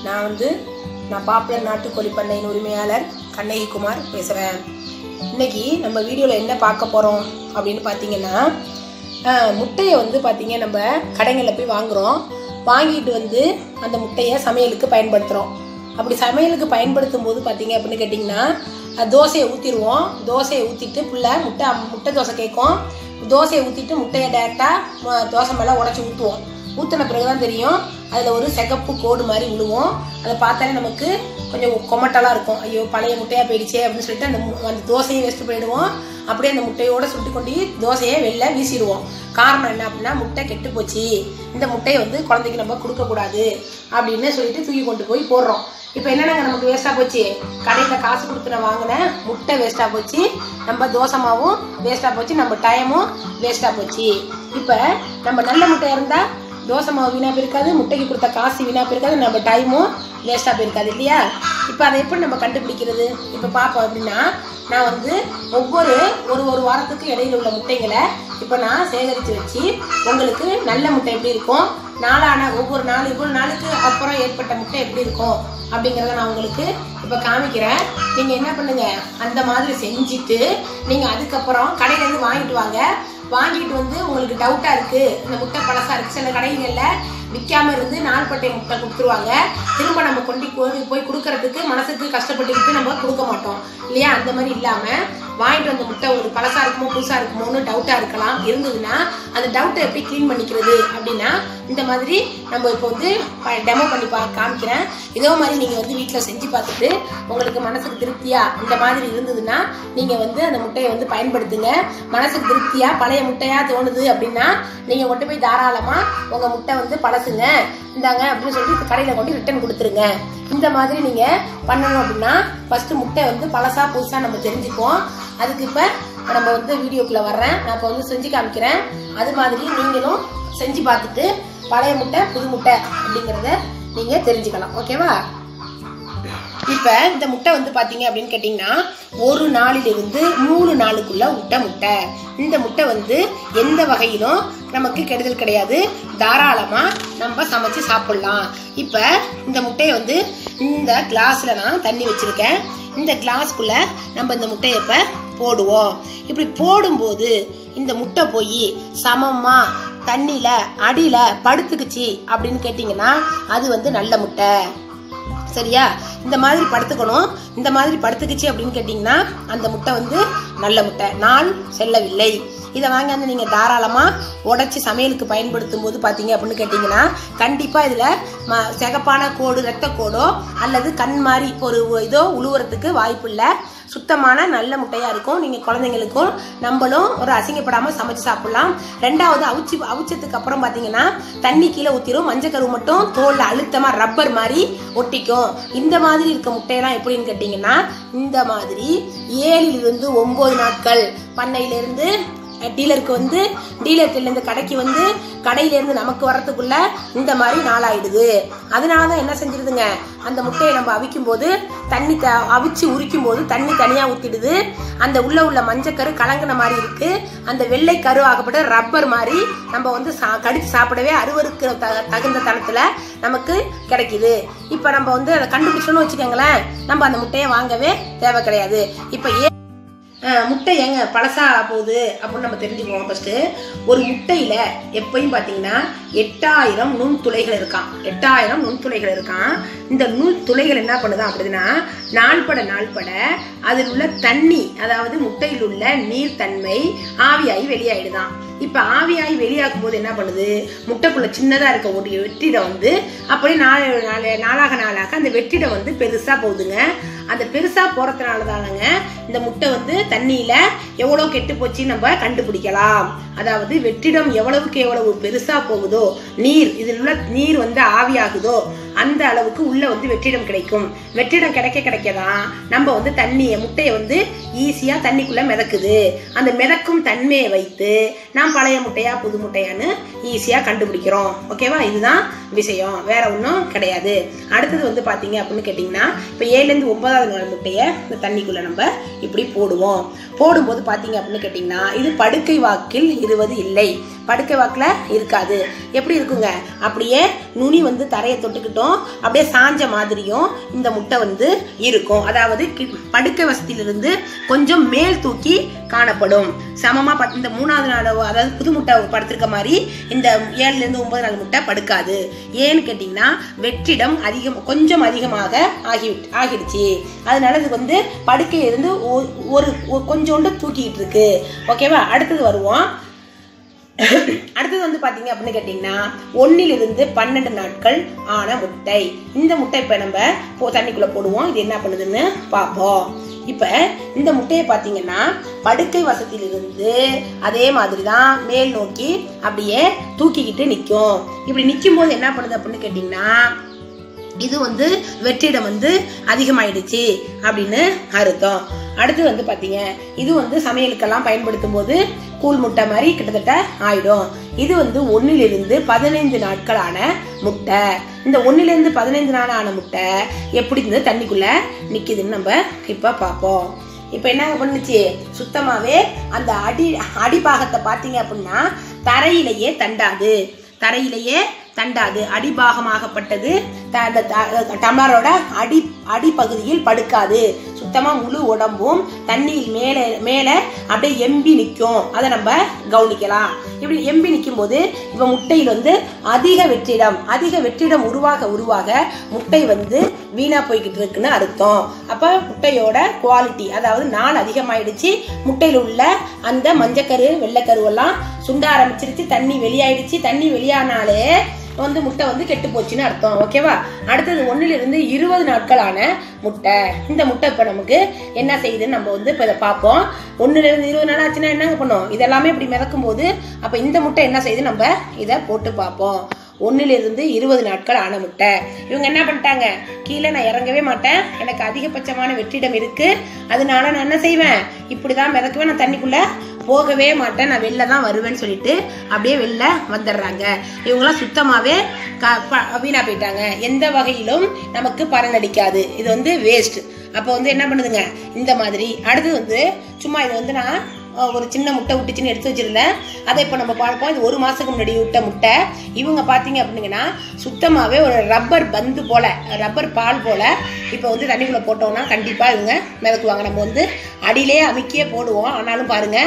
நான் வந்து நான் பாப்புலர் நாட்டுக்கோழி பண்ணையின் உரிமையாளர் கண்ணகி குமார் பேசுகிறேன் இன்னைக்கு நம்ம வீடியோவில் என்ன பார்க்க போகிறோம் அப்படின்னு பார்த்தீங்கன்னா ஆஹ், முட்டையை வந்து பார்த்தீங்க நம்ம கடைகளில் போய் வாங்குகிறோம் வாங்கிட்டு வந்து அந்த முட்டையை சமையலுக்கு பயன்படுத்துகிறோம் அப்படி சமையலுக்கு பயன்படுத்தும் போது பார்த்தீங்க அப்படின்னு கேட்டிங்கன்னா அஹ், தோசையை ஊற்றிடுவோம் தோசையை ஊற்றிட்டு புள்ள முட்டை முட்டை தோசை கேட்கும் தோசையை ஊற்றிட்டு முட்டையை டேரெக்டாக தோசை மேலே உடச்சி ஊற்றுவோம் ஊற்றின பிறகு தான் தெரியும் அதில் ஒரு சிகப்பு கோடு மாதிரி விழுவும் அதை பார்த்தாலே நமக்கு கொஞ்சம் கொமட்டலாக இருக்கும் ஐயோ பழைய முட்டையாக போயிடுச்சே அப்படின்னு சொல்லிட்டு அந்த மு- அந்த தோசையை வேஸ்ட் பண்ணிடுவோம் அப்படியே அந்த முட்டையோட சுட்டு கொண்டு தோசையை வெளில வீசிடுவோம் காரணம் என்ன அப்படின்னா முட்டை கெட்டு போச்சு இந்த முட்டையை வந்து குழந்தைக்கு நம்ம கொடுக்கக்கூடாது அப்படின்னு சொல்லிட்டு தூக்கி கொண்டு போய் போடுறோம் இப்போ என்னென்னங்க நமக்கு வேஸ்ட்டாக போச்சு கடையில் காசு கொடுத்து நான் வாங்கின முட்டை வேஸ்ட்டாக போச்சு நம்ம தோசை மாவும் வேஸ்ட்டாக போச்சு நம்ம டைமும் வேஸ்ட்டாக போச்சு இப்போ நம்ம நல்ல முட்டை இருந்தால் தோசை மாவு வீணாக போயிருக்காது முட்டைக்கு கொடுத்த காசு வீணாக போயிருக்காது நம்ம டைமும் வேஸ்ட்டாக போயிருக்காது இல்லையா இப்போ அதை எப்படி நம்ம கண்டுபிடிக்கிறது இப்போ பார்ப்போம் அப்படின்னா நான் வந்து ஒவ்வொரு ஒரு ஒரு வாரத்துக்கு இடையில உள்ள முட்டைகளை இப்போ நான் சேகரித்து வச்சு உங்களுக்கு நல்ல முட்டை எப்படி இருக்கும் நாளான ஒவ்வொரு நாள் இவ்வளோ நாளுக்கு அப்புறம் ஏற்பட்ட முட்டை எப்படி இருக்கும் அப்படிங்கிறத நான் உங்களுக்கு இப்போ காமிக்கிறேன் நீங்கள் என்ன பண்ணுங்க அந்த மாதிரி செஞ்சுட்டு நீங்கள் அதுக்கப்புறம் கடையிலேருந்து வாங்கிட்டு வாங்க வாங்கிட்டு வந்து உங்களுக்கு டவுட்டாக இருக்குது இந்த முட்டை பழசா இருக்குது சில கடைகளில் விற்காம இருந்து நாள்பட்டை முட்டை கொடுத்துருவாங்க திரும்ப நம்ம கொண்டு போய் போய் கொடுக்கறதுக்கு மனசுக்கு கஷ்டப்பட்டுக்கிட்டு நம்ம கொடுக்க மாட்டோம் இல்லையா அந்த மாதிரி இல்லாமல் வாங்கிட்டு வந்த முட்டை ஒரு பழசா இருக்குமோ புதுசாக இருக்குமோன்னு டவுட்டாக இருக்கலாம் இருந்ததுன்னா அந்த டவுட்டை எப்படி க்ளீன் பண்ணிக்கிறது அப்படின்னா இந்த மாதிரி நம்ம இப்போ வந்து டெமோ பண்ணி பா காமிக்கிறேன் இதோ மாதிரி நீங்கள் வந்து வீட்டில் செஞ்சு பார்த்துட்டு உங்களுக்கு மனசுக்கு திருப்தியா இந்த மாதிரி இருந்ததுன்னா நீங்கள் வந்து அந்த முட்டையை வந்து பயன்படுத்துங்க மனசுக்கு திருப்தியா பழைய முட்டையா தோணுது அப்படின்னா நீங்கள் கொண்டு போய் தாராளமாக உங்கள் முட்டை வந்து பழசுங்க இந்தாங்க அப்படின்னு சொல்லிட்டு கடையில் கொண்டு ரிட்டர்ன் கொடுத்துருங்க இந்த மாதிரி நீங்கள் பண்ணணும் அப்படின்னா ஃபஸ்ட்டு முட்டை வந்து பழசா புதுசாக நம்ம தெரிஞ்சுக்குவோம் அதுக்கு இப்போ நம்ம வந்து வீடியோக்குள்ளே வர்றேன் நான் இப்போ வந்து செஞ்சு காமிக்கிறேன் அது மாதிரி நீங்களும் செஞ்சு பார்த்துட்டு பழைய முட்டை புது முட்டை அப்படிங்கிறத நீங்கள் தெரிஞ்சுக்கலாம் ஓகேவா இப்போ இந்த முட்டை வந்து பார்த்தீங்க அப்படின்னு கேட்டிங்கன்னா ஒரு நாளிலிருந்து மூணு நாளுக்குள்ள விட்ட முட்டை இந்த முட்டை வந்து எந்த வகையிலும் நமக்கு கெடுதல் கிடையாது தாராளமாக நம்ம சமைச்சு சாப்பிடலாம் இப்போ இந்த முட்டையை வந்து இந்த கிளாஸில் நான் தண்ணி வச்சுருக்கேன் இந்த கிளாஸ்க்குள்ள நம்ம இந்த முட்டையை இப்போ போடுவோம் இப்படி போடும்போது இந்த முட்டை போய் சமமா தண்ணியில அடியில படுத்துக்குச்சு அப்படின்னு கேட்டிங்கன்னா அது வந்து நல்ல முட்டை சரியா இந்த மாதிரி படுத்துக்கணும் இந்த மாதிரி படுத்துக்குச்சு அப்படின்னு கேட்டிங்கன்னா அந்த முட்டை வந்து நல்ல முட்டை நாள் செல்லவில்லை இதை வாங்கி நீங்கள் தாராளமாக உடச்சி சமையலுக்கு பயன்படுத்தும் போது பார்த்தீங்க அப்படின்னு கேட்டிங்கன்னா கண்டிப்பாக இதில் ம சிகப்பான கோடு ரத்த கோடோ அல்லது கண் மாதிரி இப்போ ஒரு இதோ உழுவுறதுக்கு வாய்ப்பு இல்லை சுத்தமான நல்ல முட்டையாக இருக்கும் நீங்கள் குழந்தைங்களுக்கும் நம்மளும் ஒரு அசிங்கப்படாமல் சமைச்சு சாப்பிடலாம் ரெண்டாவது அவிச்சு அவிச்சதுக்கு அப்புறம் பார்த்தீங்கன்னா தண்ணி கீழே ஊற்றிடும் மஞ்சக்கரு மட்டும் தோலில் அழுத்தமாக ரப்பர் மாதிரி ஒட்டிக்கும் இந்த மாதிரி இருக்க முட்டையெல்லாம் எப்படின்னு கேட்டிங்கன்னா இந்த மாதிரி ஏழிலிருந்து ஒம்பது நாட்கள் பண்ணையிலேருந்து டீலருக்கு வந்து டீலர்கிட்ட கடைக்கு வந்து கடையிலேருந்து நமக்கு வரத்துக்குள்ள இந்த மாதிரி நாளாயிடுது அதனால தான் என்ன செஞ்சிருதுங்க அந்த முட்டையை நம்ம அவிக்கும் போது தண்ணி த அவிச்சு உரிக்கும் போது தண்ணி தனியாக ஊற்றிடுது அந்த உள்ள உள்ள மஞ்சக்கரு கலங்கின மாதிரி இருக்கு அந்த வெள்ளை கரு ஆகப்பட்ட ரப்பர் மாதிரி நம்ம வந்து சா கடிச்சு சாப்பிடவே அருவருக்கு த தகுந்த தளத்தில் நமக்கு கிடைக்குது இப்போ நம்ம வந்து அதை கண்டுபிடிச்சோன்னு வச்சுக்கோங்களேன் நம்ம அந்த முட்டையை வாங்கவே தேவை கிடையாது இப்போ ஏ அஹ் முட்டை ஏங்க பழசா போகுது அப்படின்னு நம்ம தெரிஞ்சுக்குவோம் ஃபர்ஸ்ட் ஒரு முட்டையில எப்பயும் பார்த்தீங்கன்னா எட்டாயிரம் நுண்துளைகள் இருக்கான் எட்டாயிரம் நுண்துளைகள் இருக்கான் இந்த நுண்துளைகள் என்ன பண்ணுதான் அப்படின்னா நாள்பட நாள்பட அதில் உள்ள தண்ணி அதாவது முட்டையில் உள்ள நீர்த்தன்மை ஆவியாகி வெளியாயிடுதான் இப்போ ஆவியாகி வெளியாகும் போது என்ன பண்ணுது முட்டைக்குள்ள சின்னதாக இருக்க ஒரு வெற்றிடம் வந்து அப்படியே நாளை நாளை நாளாக நாளாக அந்த வெற்றிடம் வந்து பெருசாக போகுதுங்க அந்த பெருசாக போகிறதுனால தானங்க இந்த முட்டை வந்து தண்ணியில் எவ்வளோ கெட்டு போச்சு நம்ம கண்டுபிடிக்கலாம் அதாவது வெற்றிடம் எவ்வளவுக்கு எவ்வளவு பெருசாக போகுதோ நீர் இதில் உள்ள நீர் வந்து ஆவியாகுதோ அந்த அளவுக்கு உள்ள வந்து வெற்றிடம் கிடைக்கும் வெற்றிடம் கிடைக்க கிடைக்க தான் நம்ம வந்து தண்ணியை முட்டையை வந்து ஈஸியாக தண்ணிக்குள்ளே மிதக்குது அந்த மிதக்கும் தன்மையை வைத்து நாம் பழைய முட்டையா புது முட்டையான்னு ஈஸியாக கண்டுபிடிக்கிறோம் ஓகேவா இதுதான் விஷயம் வேற ஒன்றும் கிடையாது அடுத்தது வந்து பார்த்தீங்க அப்படின்னு கேட்டிங்கன்னா இப்போ ஏழுலேருந்து ஒன்பதாவது நாள் முட்டையை இந்த தண்ணிக்குள்ளே நம்ம இப்படி போடுவோம் போடும்போது பார்த்தீங்க அப்படின்னு கேட்டிங்கன்னா இது படுக்கை வாக்கில் இருவது இல்லை படுக்கை வாக்கில் இருக்காது எப்படி இருக்குங்க அப்படியே நுனி வந்து தரையை தொட்டுக்கிட்டோம் அப்படியே சாஞ்ச மாதிரியும் இந்த முட்டை வந்து இருக்கும் அதாவது கி- படுக்கை வசதியிலிருந்து கொஞ்சம் மேல் தூக்கி காணப்படும் சமமா பத்- இந்த மூணாவது நாள் அதாவது புது முட்டை படுத்திருக்க மாதிரி இந்த ஏழுல இருந்து ஒன்பது நாள் முட்டை படுக்காது ஏன்னு கேட்டிங்கன்னா வெற்றிடம் அதிகம் கொஞ்சம் அதிகமாக ஆகி ஆகிடுச்சு அதனால இது வந்து படுக்கையிலிருந்து ஒ- ஒரு ஒ- கொஞ்சோண்டு தூக்கிட்டு இருக்கு ஓகேவா அடுத்தது வருவோம் அடுத்தது வந்து பாத்தீங்க அப்படின்னு கேட்டிங்கன்னா ஒன்னிலிருந்து பன்னெண்டு நாட்கள் ஆன முட்டை இந்த முட்டை இப்போ நம்ம போ தண்ணிக்குள்ள போடுவோம் இது என்ன பண்ணுதுன்னு பார்ப்போம் இப்போ இந்த முட்டையை பார்த்தீங்கன்னா படுக்கை வசதியிலிருந்து அதே மாதிரி தான் மேல் நோக்கி அப்படியே தூக்கிக்கிட்டு நிற்கும் இப்படி நிற்கும் போது என்ன பண்ணுது அப்படின்னு கேட்டிங்கன்னா இது வந்து வெற்றிடம் வந்து அதிகமாயிடுச்சு அப்படின்னு அர்த்தம் அடுத்து வந்து பாத்தீங்க இது வந்து சமையலுக்கெல்லாம் பயன்படுத்தும் போது கூழ் முட்டை மாதிரி கிட்டத்தட்ட ஆயிடும் இது வந்து ஒன்னிலிருந்து பதினைந்து நாட்களான முட்டை இந்த ஒன்னிலிருந்து பதினைந்து நாள் ஆன முட்டை எப்படி இந்த தண்ணிக்குள்ள நிக்குதுன்னு நம்ம இப்ப பார்ப்போம் இப்போ என்னங்க பண்ணுச்சு சுத்தமாவே அந்த அடி அடிபாகத்தை பார்த்தீங்க அப்படின்னா தரையிலேயே தண்டாது தரையிலேயே தண்டாது அடிபாகமாகப்பட்டது த- அந்த த- டம்ளரோட அடி அடிப்பகுதியில் படுக்காது சுத்தமா முழு உடம்பும் தண்ணியில் மேலே மேலே அப்படியே எம்பி நிற்கும் அதை நம்ம கவனிக்கலாம் இப்படி எம்பி நிற்கும் போது இப்போ முட்டையில் வந்து அதிக வெற்றிடம் அதிக வெற்றிடம் உருவாக உருவாக முட்டை வந்து வீணா போய்கிட்டு இருக்குன்னு அர்த்தம் அப்ப முட்டையோட குவாலிட்டி அதாவது நாள் அதிகமாயிடுச்சு முட்டையில் உள்ள அந்த மஞ்சக்கரு வெள்ளைக்கருவெல்லாம் சுண்ட ஆரம்பிச்சிருச்சு தண்ணி வெளியாயிடுச்சு தண்ணி வெளியானாலே வந்து முட்டை வந்து கெட்டு போச்சுன்னு அர்த்தம் ஓகேவா அடுத்தது ஒண்ணுல இருந்து இருபது நாட்கள் ஆன முட்டை இந்த முட்டை இப்ப நமக்கு என்ன செய்யுதுன்னு நம்ம வந்து இப்ப இதை பார்ப்போம் ஒண்ணுல இருந்து இருபது நாள் ஆச்சுன்னா என்னங்க பண்ணும் இதெல்லாமே இப்படி மிதக்கும் போது அப்ப இந்த முட்டை என்ன செய்யுது நம்ம இதை போட்டு பார்ப்போம் ஒண்ணுல இருந்து இருபது நாட்கள் ஆன முட்டை இவங்க என்ன பண்ணிட்டாங்க கீழே நான் இறங்கவே மாட்டேன் எனக்கு அதிகபட்சமான வெற்றிடம் இருக்கு அதனால நான் என்ன செய்வேன் இப்படிதான் மிதக்குவேன் நான் தண்ணிக்குள்ள போகவே மாட்டேன் நான் வெளில தான் வருவேன்னு சொல்லிட்டு அப்படியே வெளில வந்துடுறாங்க இவங்களாம் சுத்தமாவே க- ப- வீணா போயிட்டாங்க எந்த வகையிலும் நமக்கு பலனடிக்காது இது வந்து வேஸ்ட் அப்போ வந்து என்ன பண்ணுதுங்க இந்த மாதிரி அடுத்து வந்து சும்மா இது வந்து நான் அஹ், ஒரு சின்ன முட்டை விட்டுச்சுன்னு எடுத்து வச்சிருந்தேன் அதை இப்போ நம்ம பார்ப்போம் இது ஒரு மாசத்துக்கு முன்னாடி விட்ட முட்டை இவங்க பார்த்தீங்க அப்படிங்கன்னா சுத்தமாகவே ஒரு ரப்பர் பந்து போல ரப்பர் பால் போல இப்போ வந்து தண்ணிக்குள்ள போட்டோம்னா கண்டிப்பாக இவங்க மிதக்குவாங்க நம்ம வந்து அடியிலே அமுக்கியே போடுவோம் ஆனாலும் பாருங்க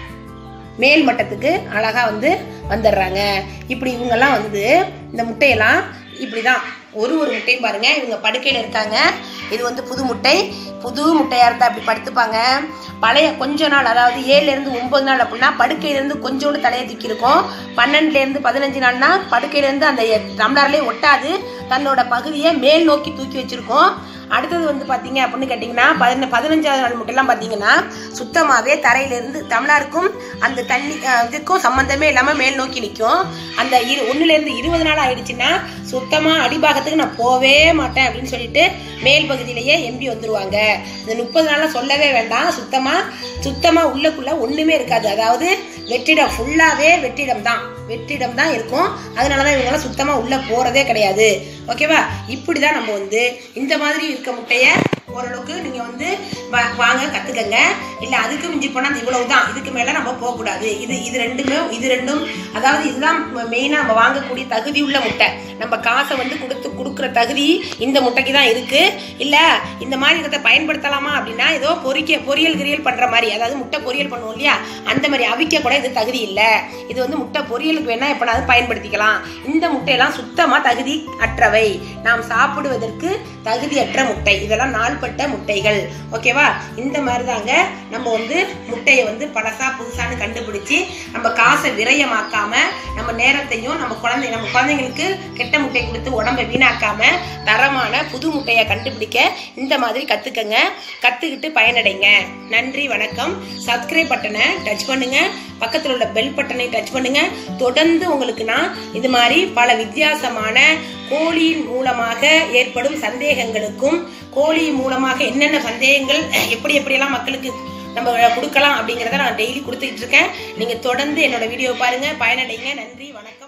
மேல் மட்டத்துக்கு அழகா வந்து வந்துடுறாங்க இப்படி இவங்கெல்லாம் வந்து இந்த முட்டையெல்லாம் இப்படிதான் ஒரு ஒரு முட்டையும் பாருங்க இவங்க படுக்கையில இருக்காங்க இது வந்து புது முட்டை புது முட்டையா இருந்தா அப்படி படுத்துப்பாங்க பழைய கொஞ்ச நாள் அதாவது ஏழுல இருந்து ஒன்பது நாள் அப்படின்னா படுக்கையில இருந்து கொஞ்சோண்டு தலையை தூக்கி இருக்கும் பன்னெண்டுல இருந்து பதினஞ்சு நாள்னா படுக்கையில இருந்து அந்த டம்ளர்லயே ஒட்டாது தன்னோட பகுதியை மேல் நோக்கி தூக்கி வச்சிருக்கோம் அடுத்தது வந்து பாத்தீங்க அப்படின்னு கேட்டிங்கன்னா பதின பதினஞ்சாவது நாள் முட்டையெல்லாம் பார்த்தீங்கன்னா சுத்தமாகவே தரையிலேருந்து தமிழருக்கும் அந்த தண்ணி அஹ், இதுக்கும் சம்மந்தமே இல்லாமல் மேல் நோக்கி நிற்கும் அந்த இரு ஒன்றுலேருந்து இருபது நாள் ஆயிடுச்சுன்னா சுத்தமாக அடிபாகத்துக்கு நான் போவே மாட்டேன் அப்படின்னு சொல்லிட்டு மேல் பகுதியிலேயே எம்பி வந்துருவாங்க இந்த முப்பது நாள்லாம் சொல்லவே வேண்டாம் சுத்தமாக சுத்தமாக உள்ளக்குள்ள ஒன்றுமே இருக்காது அதாவது வெற்றிடம் ஃபுல்லாகவே வெற்றிடம் தான் வெற்றிடம் தான் இருக்கும் அதனால தான் இவங்கெல்லாம் சுத்தமாக உள்ளே போகிறதே கிடையாது ஓகேவா இப்படி தான் நம்ம வந்து இந்த மாதிரி இருக்க முட்டையை ஓரளவுக்கு நீங்கள் வந்து வா- வாங்க கற்றுக்கங்க இல்லை அதுக்கு மிஞ்சி போனால் அந்த இவ்வளவு தான் இதுக்கு மேலே நம்ம போகக்கூடாது இது இது ரெண்டுமே இது ரெண்டும் அதாவது இதுதான் மெயினாக நம்ம வாங்கக்கூடிய தகுதி உள்ள முட்டை நம்ம காசை வந்து கொடுத்து கொடுக்குற தகுதி இந்த முட்டைக்கு தான் இருக்கு இல்லை இந்த மாதிரி இதை பயன்படுத்தலாமா அப்படின்னா ஏதோ பொரிக்க பொரியல் கிரியல் பண்ணுற மாதிரி அதாவது முட்டை பொரியல் பண்ணுவோம் இல்லையா அந்த மாதிரி அவிக்க கூட இது தகுதி இல்லை இது வந்து முட்டை பொரியலுக்கு வேணா எப்பனாவது பயன்படுத்திக்கலாம் இந்த முட்டையெல்லாம் சுத்தமாக தகுதி அற்றவை நாம் சாப்பிடுவதற்கு தகுதியற்ற முட்டை இதெல்லாம் நாள்பட்ட முட்டைகள் ஓகேவா இந்த மாதிரி தாங்க நம்ம வந்து முட்டையை வந்து பழசா புதுசான்னு கண்டுபிடிச்சு நம்ம காசை விரயமாக்காம நம்ம நேரத்தையும் நம்ம குழந்தை நம்ம குழந்தைங்களுக்கு கெட்ட முட்டை கொடுத்து உடம்பை வீணாக்காம தரமான புது முட்டையை கண்டுபிடிக்க இந்த மாதிரி கத்துக்கங்க கத்துக்கிட்டு பயனடைங்க நன்றி வணக்கம் சப்ஸ்கிரைப் பட்டனை டச் பண்ணுங்க பக்கத்தில் உள்ள பெல் பட்டனை டச் பண்ணுங்க தொடர்ந்து உங்களுக்கு நான் இது மாதிரி பல வித்தியாசமான கோழியின் மூலமாக ஏற்படும் சந்தேகங்களுக்கும் கோழி மூலமாக என்னென்ன சந்தேகங்கள் எப்படி எப்படியெல்லாம் மக்களுக்கு நம்ம கொடுக்கலாம் அப்படிங்கிறத நான் டெய்லி கொடுத்துக்கிட்டு இருக்கேன் நீங்கள் தொடர்ந்து என்னோட வீடியோ பாருங்க பயனடைங்க நன்றி வணக்கம்